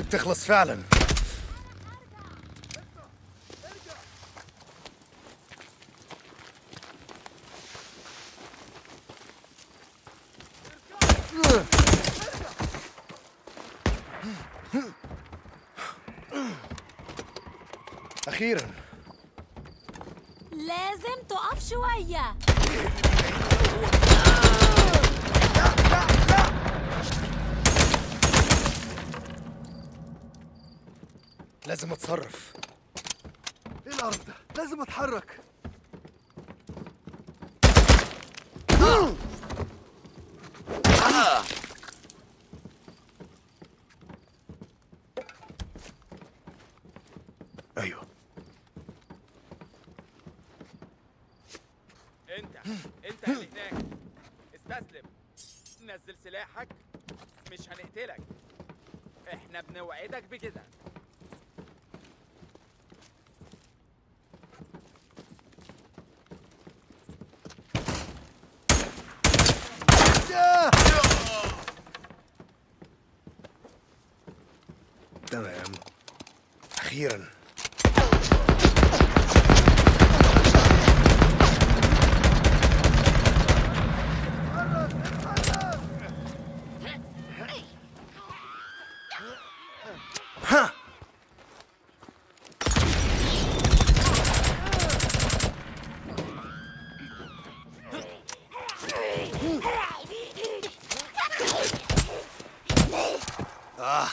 بتخلص فعلا أخيرا لازم تقف شوية لازم أتصرف ايه الارض ده لازم اتحرك أيوه انت انت اللي هناك استسلم نزل سلاحك مش هنقتلك احنا بنوعدك بكده تمام أخيرا ها آه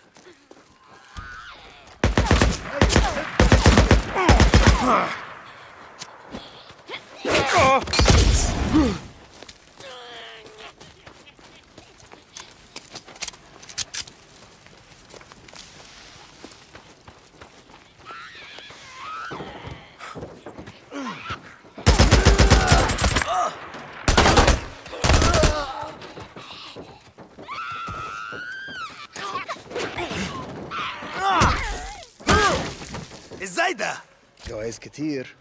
ازاي ده؟ جوائز كتير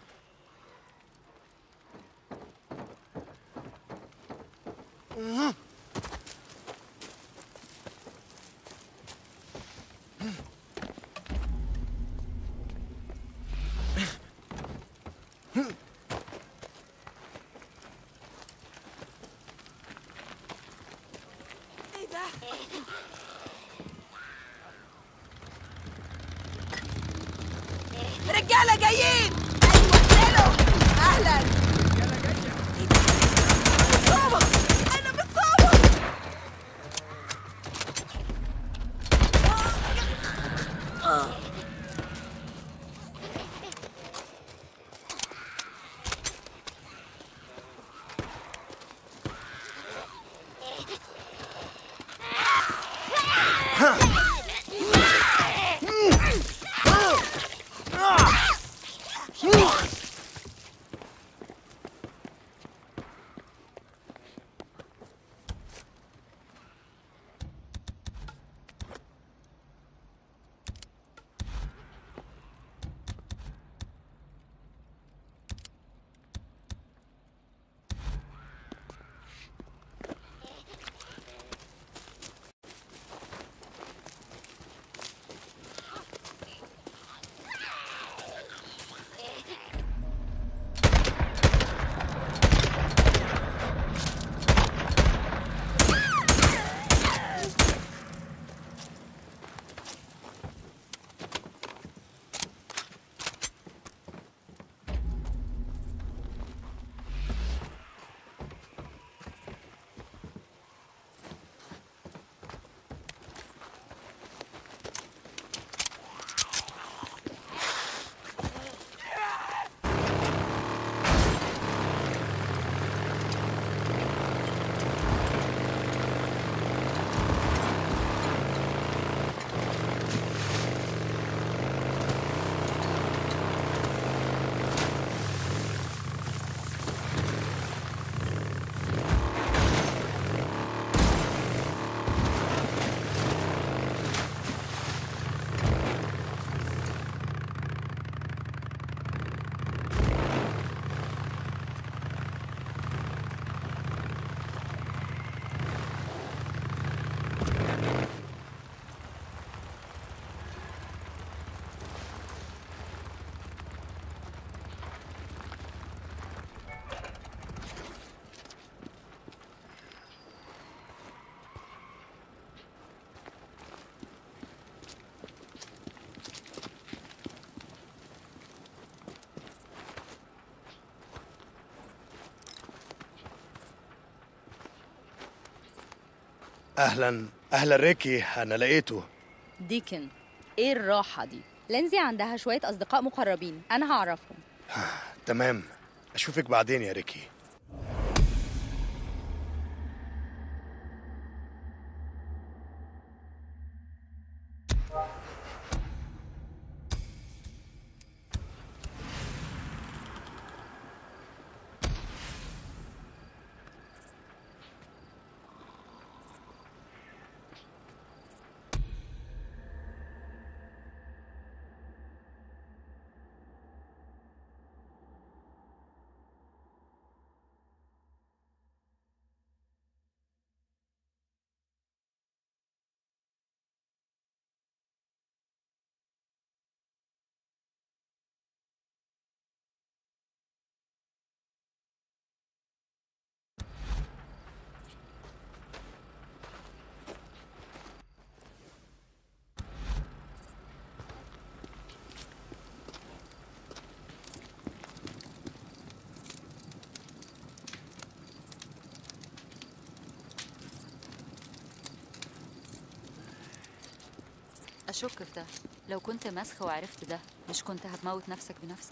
ايه ده؟ رجالة جايين! ايوه حلو! اهلا! متصابة! انا متصابة! اهلا اهلا ريكي انا لقيته ديكن ايه الراحة دي؟ لينزي عندها شوية أصدقاء مقربين أنا هعرفهم تمام اشوفك بعدين يا ريكي أشك في ده لو كنت مسخ وعرفت ده مش كنت هتموت نفسك بنفسك؟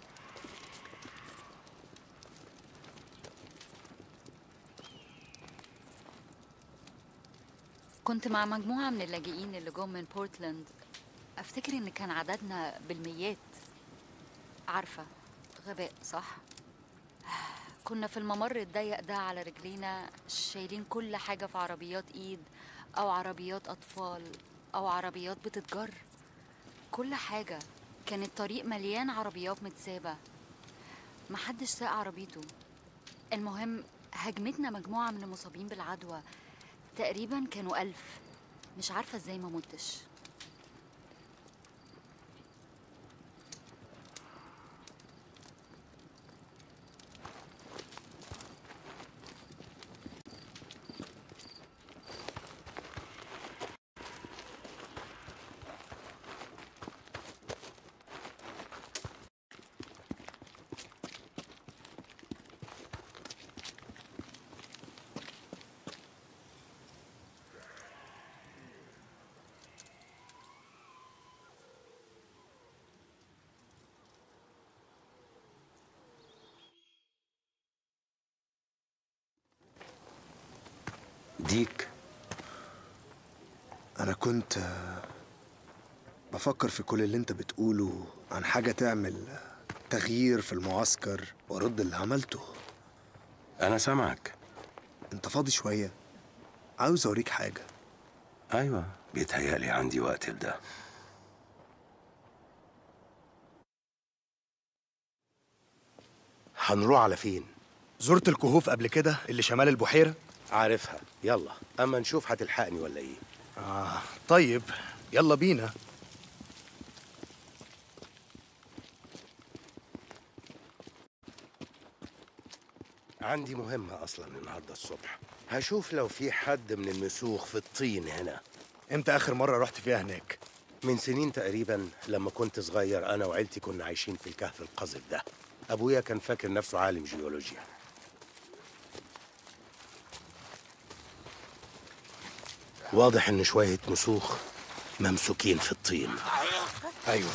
كنت مع مجموعة من اللاجئين اللي جم من بورتلاند أفتكر إن كان عددنا بالميات عارفة غباء صح؟ كنا في الممر الضيق ده على رجلينا شايلين كل حاجة في عربيات إيد أو عربيات أطفال أو عربيات بتتجر كل حاجة كان الطريق مليان عربيات متسابة محدش ساق عربيته المهم هجمتنا مجموعة من المصابين بالعدوى تقريبا كانوا ألف مش عارفة ازاي ما متش ديك انا كنت آه، بفكر في كل اللي انت بتقوله عن حاجة تعمل تغيير في المعسكر وارد اللي عملته أنا سامعك انت فاضي شوية عاوز اوريك حاجة أيوة بيتهيألي عندي وقت لده هنروح على فين؟ زرت الكهوف قبل كده اللي شمال البحيرة عارفها يلا أما نشوف هتلحقني ولا إيه آه طيب يلا بينا عندي مهمة أصلا النهاردة الصبح هشوف لو في حد من المسوخ في الطين هنا امتى اخر مرة رحت فيها هناك من سنين تقريبا لما كنت صغير أنا وعيلتي كنا عايشين في الكهف القذر ده أبويا كان فاكر نفسه عالم جيولوجيا واضح إن شوية مسوخ ممسوكين في الطين ايوه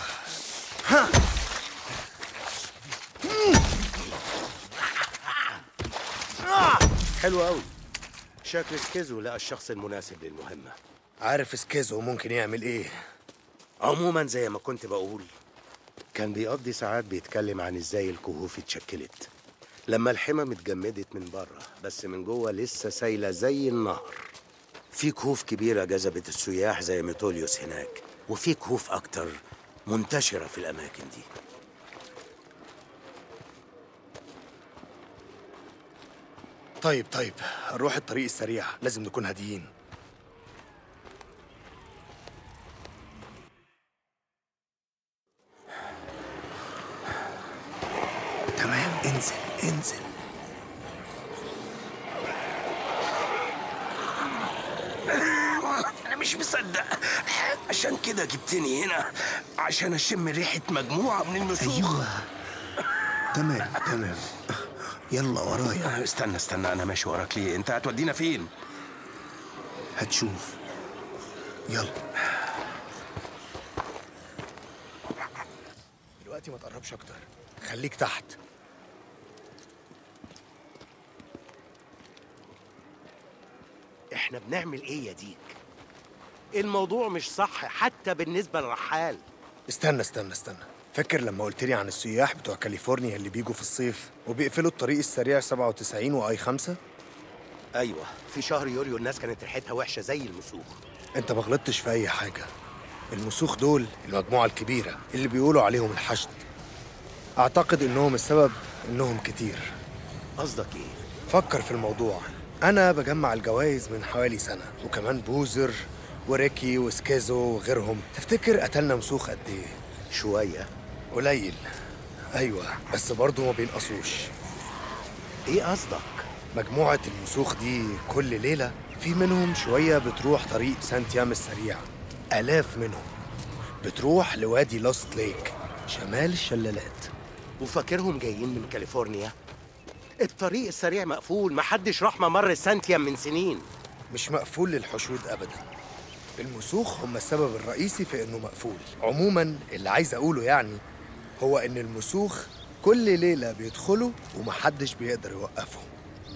حلو قوي شكل سكيزو لقى الشخص المناسب للمهمة عارف سكيزو ممكن يعمل ايه عموما زي ما كنت بقول كان بيقضي ساعات بيتكلم عن ازاي الكهوف اتشكلت لما الحمم اتجمدت من بره بس من جوه لسه سايله زي النهر في كهوف كبيره جذبت السياح زي ميتوليوس هناك وفي كهوف اكتر منتشره في الاماكن دي طيب طيب نروح الطريق السريع لازم نكون هاديين تمام انزل انزل أنا مش مصدق عشان كده جبتني هنا عشان أشم ريحة مجموعة من المسوخ ايوه تمام تمام يلا ورايا استنى استنى أنا ماشي وراك ليه أنت هتودينا فين؟ هتشوف يلا دلوقتي ما تقربش اكتر خليك تحت احنا بنعمل ايه يا ديك الموضوع مش صح حتى بالنسبة للرحال استنى استنى استنى فاكر لما قلت لي عن السياح بتوع كاليفورنيا اللي بيجوا في الصيف وبيقفلوا الطريق السريع 97 واي 5 ايوه في شهر يوليو الناس كانت ريحتها وحشة زي المسوخ انت ما غلطتش في اي حاجه المسوخ دول المجموعه الكبيره اللي بيقولوا عليهم الحشد اعتقد انهم السبب انهم كتير قصدك ايه فكر في الموضوع انا بجمع الجوائز من حوالي سنه وكمان بوزر وريكي وسكيزو وغيرهم تفتكر قتلنا مسوخ قد ايه شوية قليل ايوه بس برضه ما بينقصوش ايه قصدك مجموعة المسوخ دي كل ليلة في منهم شوية بتروح طريق سانتيام السريع آلاف منهم بتروح لوادي لوست ليك شمال الشلالات وفاكرهم جايين من كاليفورنيا الطريق السريع مقفول محدش راح ممر سانتيام من سنين مش مقفول للحشود أبدا المسوخ هم السبب الرئيسي في إنه مقفول عموما اللي عايز أقوله يعني هو إن المسوخ كل ليلة بيدخلوا ومحدش بيقدر يوقفهم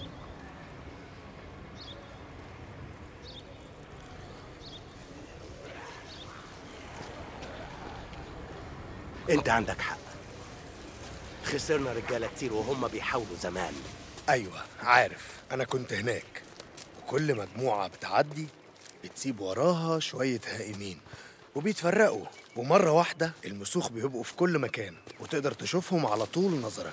انت عندك حق خسرنا رجالة كتير وهم بيحاولوا زمان أيوة عارف أنا كنت هناك وكل مجموعة بتعدي بتسيب وراها شوية هائمين وبيتفرقوا ومرة واحدة المسوخ بيبقوا في كل مكان وتقدر تشوفهم على طول نظرك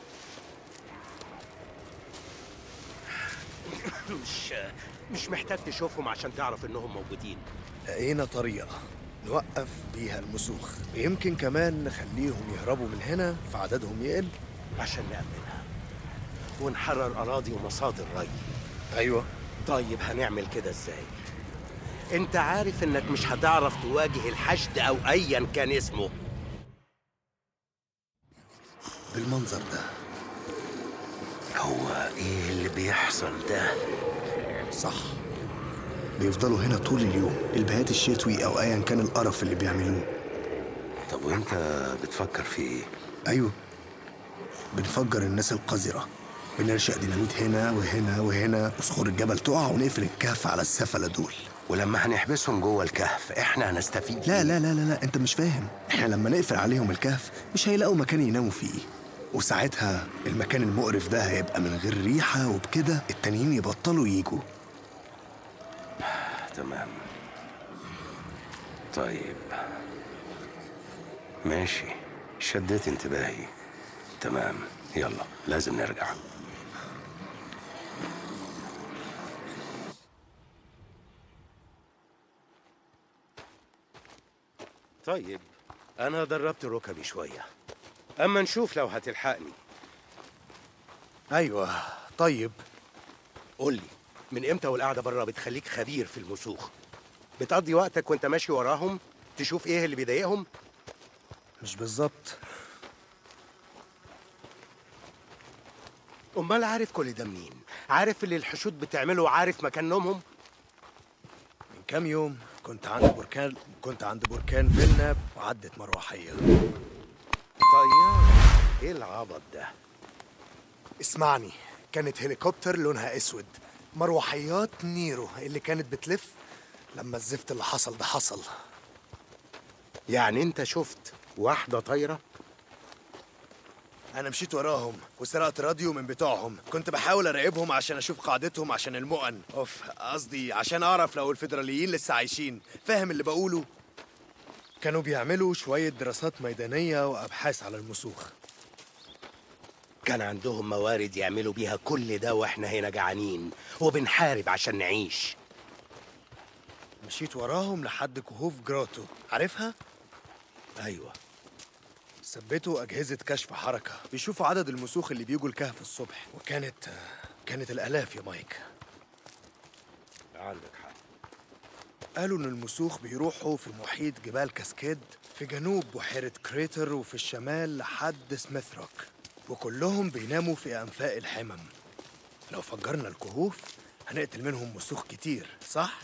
مش مش محتاج تشوفهم عشان تعرف انهم موجودين لقينا طريقة نوقف بيها المسوخ ويمكن كمان نخليهم يهربوا من هنا فعددهم يقل عشان نأمنها ونحرر أراضي ومصادر ري أيوة طيب هنعمل كده ازاي انت عارف انك مش هتعرف تواجه الحشد او ايا كان اسمه بالمنظر ده هو ايه اللي بيحصل ده صح بيفضلوا هنا طول اليوم البيات الشتوي أو أيا كان القرف اللي بيعملوه طب وانت بتفكر في ايه أيوة بنفجر الناس القذرة بنرشق ديناميت هنا وهنا وهنا وصخور الجبل تقع ونقفل الكهف على السفلة دول ولما هنحبسهم جوه الكهف احنا هنستفيد لا لا لا لا لا انت مش فاهم احنا لما نقفل عليهم الكهف مش هيلاقوا مكان يناموا فيه وساعتها المكان المقرف ده هيبقى من غير ريحة وبكده التانيين يبطلوا يجوا تمام طيب ماشي شديت انتباهي تمام يلا لازم نرجع طيب انا دربت ركبي شويه اما نشوف لو هتلحقني ايوه طيب قول لي من امتى والقعده بره بتخليك خبير في المسوخ بتقضي وقتك وانت ماشي وراهم تشوف ايه اللي بيضايقهم مش بالظبط امال عارف كل ده منين عارف اللي الحشود بتعمله وعارف مكان نومهم من كام يوم كنت عند بركان كنت عند بركان فيلنا وعدت مروحية طيارة ايه العبط ده اسمعني كانت هليكوبتر لونها اسود مروحيات نيرو اللي كانت بتلف لما الزفت اللي حصل ده حصل يعني انت شفت واحده طايره انا مشيت وراهم وسرقت راديو من بتوعهم كنت بحاول اراقبهم عشان اشوف قاعدتهم عشان المؤن اوف قصدي عشان اعرف لو الفيدراليين لسه عايشين فاهم اللي بقوله كانوا بيعملوا شوية دراسات ميدانية وأبحاث على المسوخ كان عندهم موارد يعملوا بيها كل ده واحنا هنا جعانين وبنحارب عشان نعيش مشيت وراهم لحد كهوف جراتو عارفها؟ ايوه ثبتوا أجهزة كشف حركة بيشوفوا عدد المسوخ اللي بيجوا الكهف الصبح وكانت كانت الآلاف يا مايك عندك حق قالوا إن المسوخ بيروحوا في محيط جبال كاسكيد في جنوب بحيرة كريتر وفي الشمال لحد سميث روك وكلهم بيناموا في أنفاق الحمم لو فجرنا الكهوف هنقتل منهم مسوخ كتير صح؟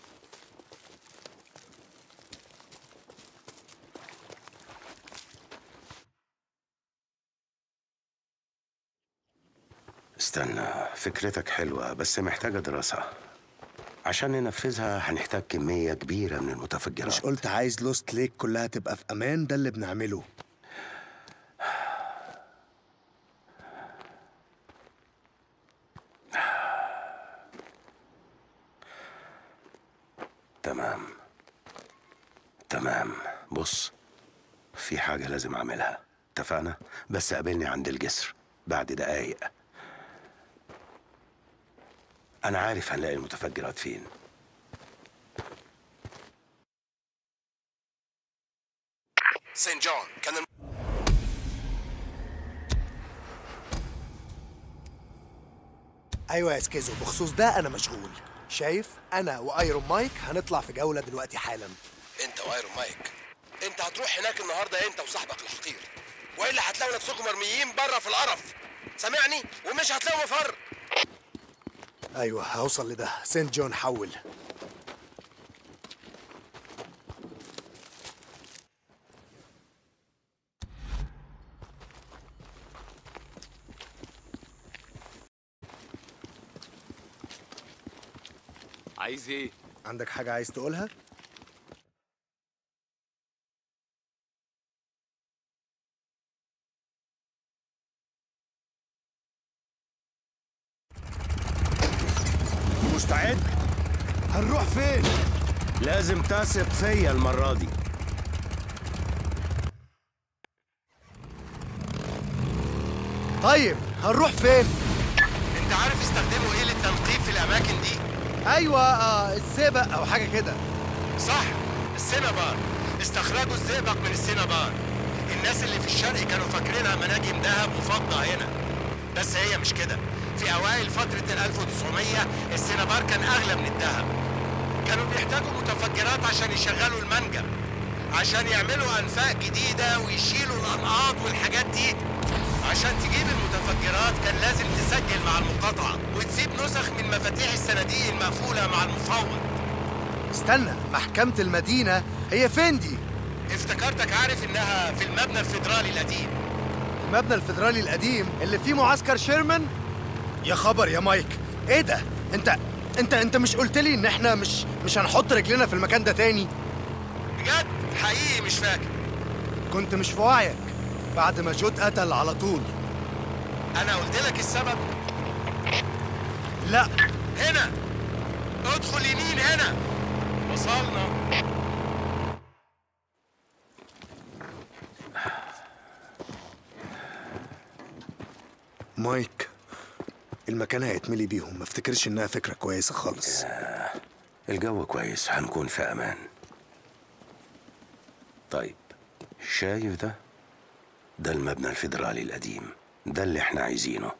استنى فكرتك حلوة بس محتاجة دراسة عشان ننفذها هنحتاج كمية كبيرة من المتفجرات مش قلت عايز لوست ليك كلها تبقى في امان ده اللي بنعمله تمام تمام بص في حاجة لازم أعملها اتفقنا بس قابلني عند الجسر بعد دقايق أنا عارف هنلاقي المتفجرات فين سين جون كان الم... ايوه يا سكيزو بخصوص ده انا مشغول شايف انا وايرون مايك هنطلع في جوله دلوقتي حالا انت وايرون مايك انت هتروح هناك النهارده انت وصاحبك الحقير والا هتلاقوا نفسكم مرميين بره في القرف سامعني ومش هتلاقوا مفر ايوه هوصل لده سنت جون حول عايز ايه؟ عندك حاجه عايز تقولها مستعد هنروح فين لازم تثق فيا المره دي طيب هنروح فين انت عارف يستخدموا ايه للتنقيب في الاماكن دي ايوه آه السبق او حاجه كده صح السينابار استخرجوا الزئبق من السينابار الناس اللي في الشرق كانوا فاكرينها مناجم ذهب وفضة هنا بس هي مش كده في أوائل فترة ال 1900 السينابار كان أغلى من الذهب كانوا بيحتاجوا متفجرات عشان يشغلوا المنجم عشان يعملوا أنفاق جديدة ويشيلوا الأنقاض والحاجات دي عشان تجيب المتفجرات كان لازم تسجل مع المقاطعة وتسيب نسخ من مفاتيح الصناديق المقفولة مع المفوض استنى محكمه المدينه هي فين دي افتكرتك عارف انها في المبنى الفيدرالي القديم المبنى الفيدرالي القديم اللي فيه معسكر شيرمان يا خبر يا مايك ايه ده انت انت انت مش قلت لي ان احنا مش مش هنحط رجلنا في المكان ده تاني بجد حقيقي مش فاكر كنت مش في وعيك بعد ما جو اتقتل على طول انا قلت لك السبب لا هنا ادخل يمين هنا وصلنا مايك المكان هيتملي بيهم ما افتكرش انها فكره كويسه خالص الجو كويس هنكون في امان طيب شايف ده ده المبنى الفيدرالي القديم ده اللي احنا عايزينه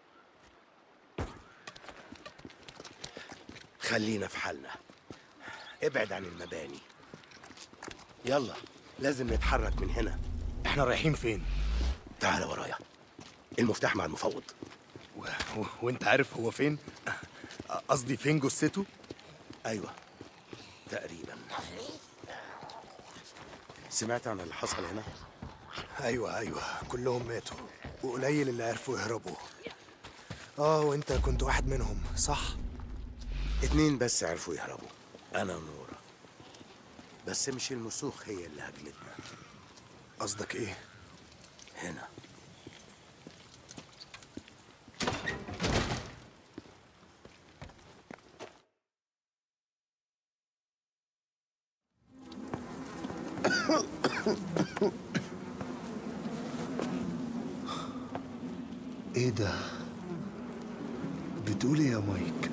خلينا في حالنا ابعد عن المباني يلا لازم نتحرك من هنا احنا رايحين فين تعال ورايا المفتاح مع المفوض و... و... وانت عارف هو فين قصدي فين جثته ايوه تقريبا سمعت عن اللي حصل هنا ايوه ايوه كلهم ماتوا وقليل اللي عرفوا يهربوا اه وانت كنت واحد منهم صح اتنين بس عرفوا يهربوا انا ونورا بس مش المسوخ هي اللي هجلتنا قصدك ايه هنا ايه ده بتقول ايه يا مايك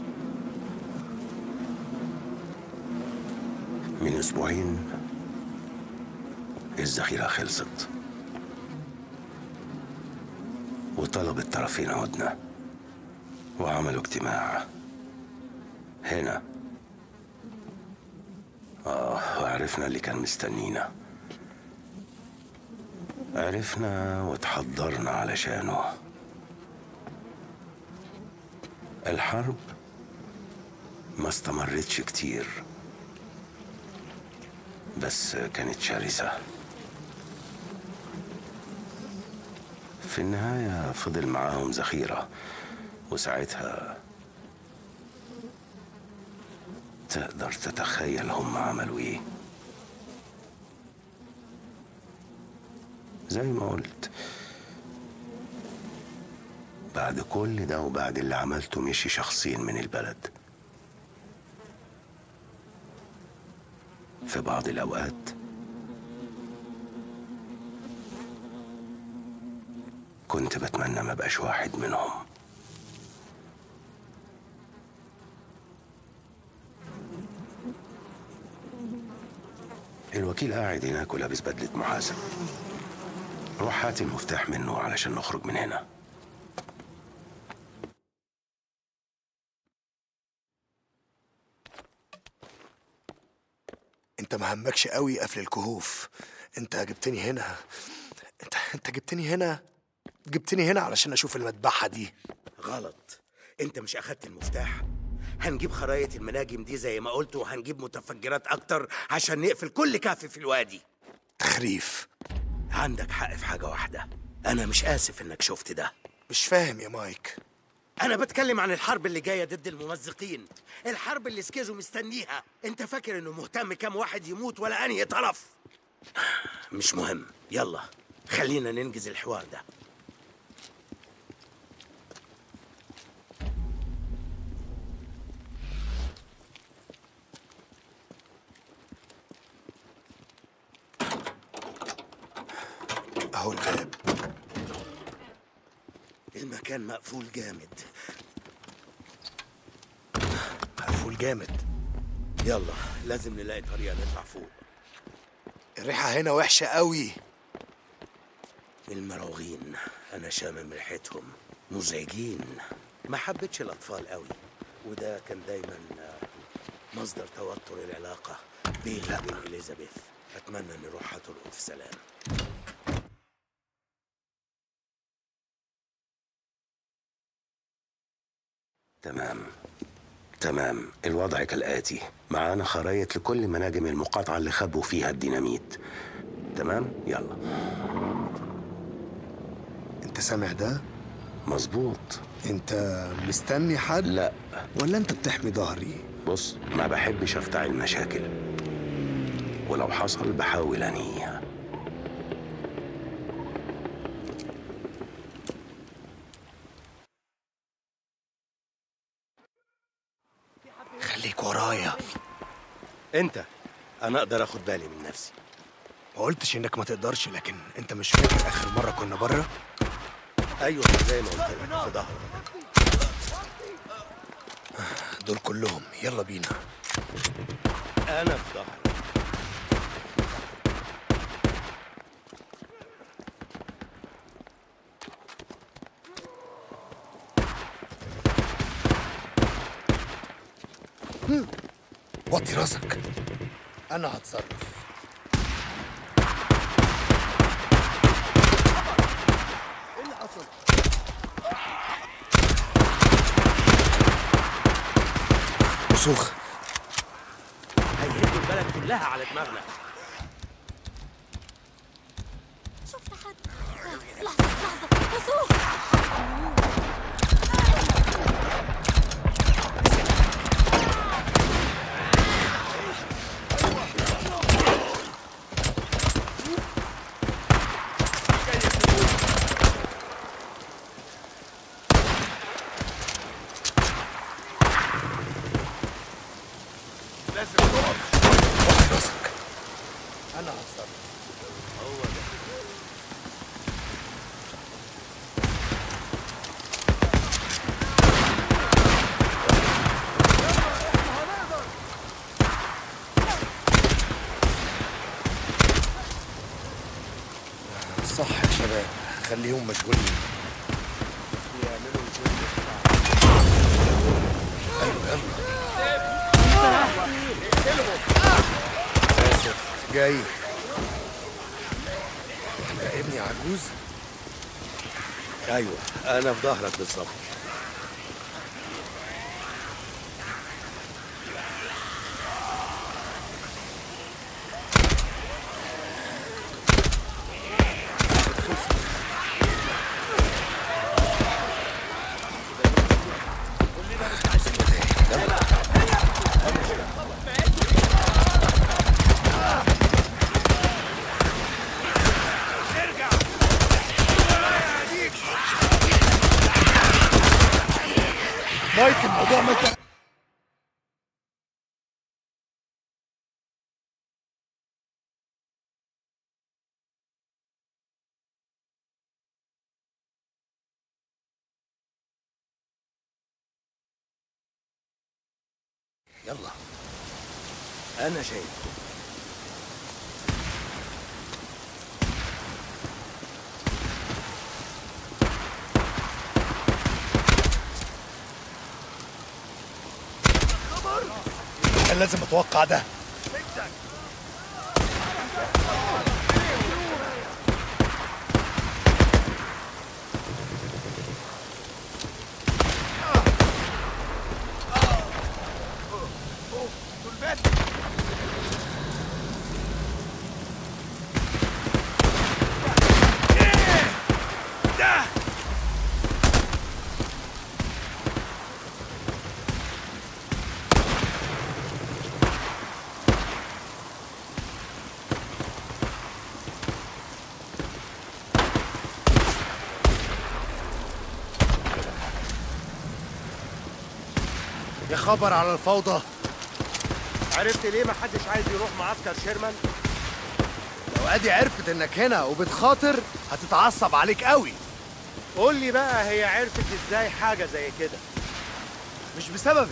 من اسبوعين الذخيرة خلصت وطلب الطرفين هدنة وعملوا اجتماع هنا آه وعرفنا اللي كان مستنينا عرفنا وتحضرنا علشانه الحرب ما استمرتش كتير بس كانت شرسة في النهاية فضل معاهم ذخيرة وساعتها تقدر تتخيل هم عملوا ايه زي ما قلت بعد كل ده وبعد اللي عملته مشي شخصين من البلد في بعض الأوقات كنت بتمنى ما بقاش واحد منهم الوكيل قاعد هناك ولابس بدلة محاسب روح هات المفتاح منه علشان نخرج من هنا انت ما همكش قوي قفل الكهوف انت جبتني هنا انت انت جبتني هنا جبتني هنا علشان اشوف المذبحه دي غلط انت مش اخدت المفتاح هنجيب خرايط المناجم دي زي ما قلت وهنجيب متفجرات اكتر عشان نقفل كل كهف في الوادي تخريف عندك حق في حاجة واحدة أنا مش آسف إنك شفت ده مش فاهم يا مايك أنا بتكلم عن الحرب اللي جاية ضد الممزقين الحرب اللي سكيزو مستنيها أنت فاكر إنه مهتم كام واحد يموت ولا أنهي طرف مش مهم يلا خلينا ننجز الحوار ده اهو الباب المكان مقفول جامد مقفول جامد يلا لازم نلاقي طريقة نطلع فوق الريحه هنا وحشه قوي المراوغين أنا شامم ريحتهم مزعجين ما حبيتش الأطفال قوي وده كان دايما آه، مصدر توتر العلاقة بيني وبين إليزابيث أتمنى إن روحها تلقط في سلام تمام تمام الوضع كالآتي معانا خرايط لكل مناجم المقاطعة اللي خبوا فيها الديناميت تمام يلا انت سامع ده مظبوط انت مستني حد لا ولا انت بتحمي ظهري بص ما بحبش افتعل مشاكل ولو حصل بحاول انهيها خليك ورايا أنت أنا أقدر أخد بالي من نفسي ما قلتش انك ما تقدرش لكن انت مش فاكر اخر مره كنا بره أيوة زي ما قلت لك في ظهرك دول كلهم يلا بينا أنا في ظهرك وطي راسك انا هتصرف وسوخ هيهدوا البلد كلها على دماغنا شفت حد لحظة لحظة وسوق وطي راسك انا هتصرف صح يا شباب خليهم مشغولين ايوه يلا اسف جاي راقبني عجوز أيوة أنا في ظهرك بالظبط مايك الموضوع ما انت يلا انا شايف كان لازم اتوقع ده يا خبر على الفوضى عرفت ليه ما حدش عايز يروح معسكر شيرمان لو ادي عرفت انك هنا وبتخاطر هتتعصب عليك قوي قول لي بقى هي عرفت ازاي حاجه زي كده مش بسببي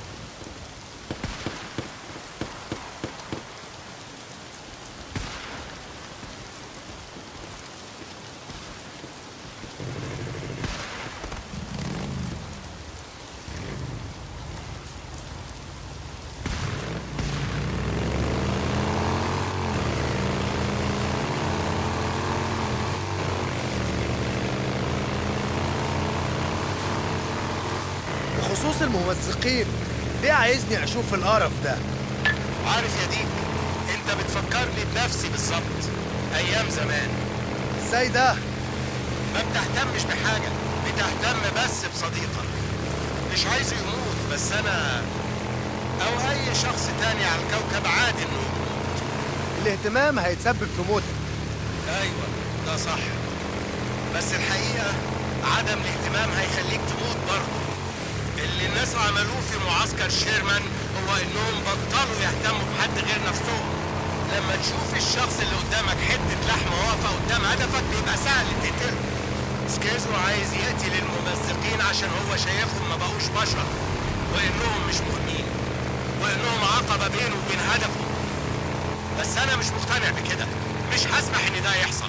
بخصوص الممزقين ليه عايزني اشوف القرف ده عارف يا ديك انت بتفكرني بنفسي بالظبط ايام زمان ازاي ده ما بتهتمش بحاجه بتهتم بس بصديقك مش عايزه يموت بس انا او اي شخص تاني على الكوكب عادي انه يموت الاهتمام هيتسبب في موتك ايوه ده صح بس الحقيقه عدم الاهتمام هيخليك تموت برضه اللي الناس عملوه في معسكر شيرمان هو انهم بطلوا يهتموا بحد غير نفسهم لما تشوف الشخص اللي قدامك حته لحمه واقفه قدام هدفك بيبقى سهل تقتله سكيزو عايز يقتل الممزقين عشان هو شايفهم ما بقوش بشر وانهم مش مهمين وانهم عقبه بينه وبين هدفه بس انا مش مقتنع بكده مش هسمح ان ده يحصل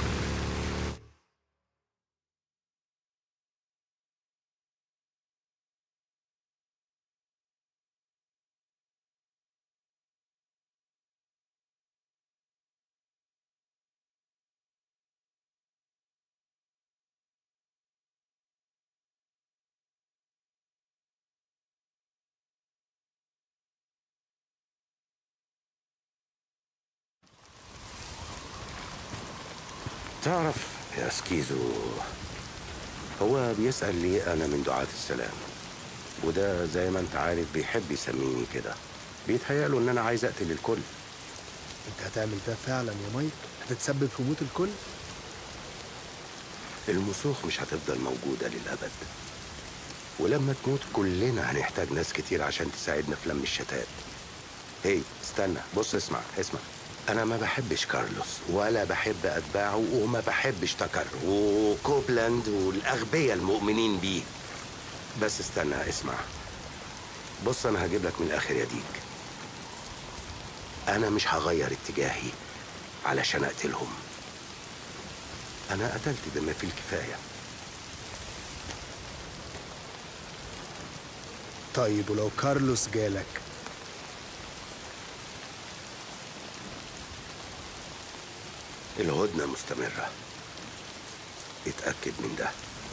تعرف يا سكيزو هو بيسأل لي أنا من دعاة السلام وده زي ما أنت عارف بيحب يسميني كده بيتهيأله إن أنا عايز أقتل الكل انت هتعمل ده فعلا يا مايك هتتسبب في موت الكل المسوخ مش هتفضل موجودة للأبد ولما تموت كلنا هنحتاج ناس كتير عشان تساعدنا في لم الشتات هي استنى بص اسمع اسمع أنا ما بحبش كارلوس ولا بحب أتباعه وما بحبش تكر وكوبلاند والأغبياء المؤمنين بيه بس استنى اسمع بص أنا هجيب لك من الآخر يا ديك أنا مش هغير اتجاهي علشان أقتلهم أنا قتلت بما فيه الكفاية طيب ولو كارلوس جالك الهدنة مستمرة اتأكد من ده